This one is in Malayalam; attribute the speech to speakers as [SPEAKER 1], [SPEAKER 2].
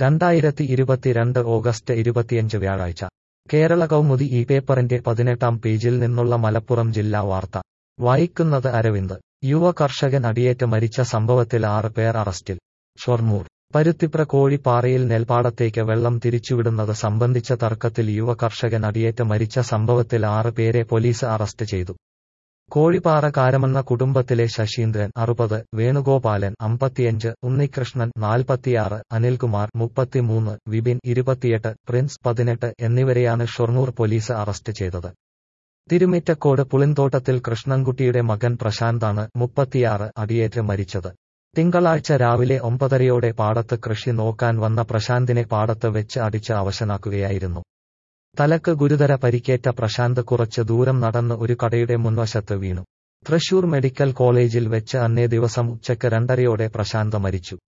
[SPEAKER 1] രണ്ടായിരത്തി ഇരുപത്തിരണ്ട് ഓഗസ്റ്റ് ഇരുപത്തിയഞ്ച് വ്യാഴാഴ്ച കേരള കൗമുദി ഈ പേപ്പറിന്റെ പതിനെട്ടാം പേജിൽ നിന്നുള്ള മലപ്പുറം ജില്ലാ വാർത്ത വായിക്കുന്നത് അരവിന്ദ് യുവ കർഷകൻ അടിയേറ്റ് മരിച്ച സംഭവത്തിൽ ആറ് പേർ അറസ്റ്റിൽ ഷൊർണൂർ പരുത്തിപ്ര കോഴിപ്പാറയിൽ നെൽപ്പാടത്തേക്ക് വെള്ളം തിരിച്ചുവിടുന്നത് സംബന്ധിച്ച തർക്കത്തിൽ യുവ കർഷകൻ അടിയേറ്റ് മരിച്ച സംഭവത്തിൽ ആറ് പേരെ പോലീസ് അറസ്റ്റ് ചെയ്തു കോഴിപ്പാറ കാരമെന്ന കുടുംബത്തിലെ ശശീന്ദ്രൻ അറുപത് വേണുഗോപാലൻ അമ്പത്തിയഞ്ച് ഉണ്ണികൃഷ്ണൻ നാൽപ്പത്തിയാറ് അനിൽകുമാർ മുപ്പത്തിമൂന്ന് വിപിൻ ഇരുപത്തിയെട്ട് പ്രിൻസ് പതിനെട്ട് എന്നിവരെയാണ് ഷൊർണൂർ പോലീസ് അറസ്റ്റ് ചെയ്തത് തിരുമിറ്റക്കോട് പുളിന്തോട്ടത്തിൽ കൃഷ്ണൻകുട്ടിയുടെ മകൻ പ്രശാന്താണ് മുപ്പത്തിയാറ് അടിയേറ്റ് മരിച്ചത് തിങ്കളാഴ്ച രാവിലെ ഒമ്പതരയോടെ പാടത്ത് കൃഷി നോക്കാൻ വന്ന പ്രശാന്തിനെ പാടത്ത് വെച്ച് അടിച്ച് അവശനാക്കുകയായിരുന്നു തലക്ക് ഗുരുതര പരിക്കേറ്റ പ്രശാന്ത് കുറച്ച് ദൂരം നടന്ന് ഒരു കടയുടെ മുൻവശത്ത് വീണു തൃശൂർ മെഡിക്കൽ കോളേജിൽ വെച്ച് അന്നേ ദിവസം ഉച്ചയ്ക്ക് രണ്ടരയോടെ പ്രശാന്ത് മരിച്ചു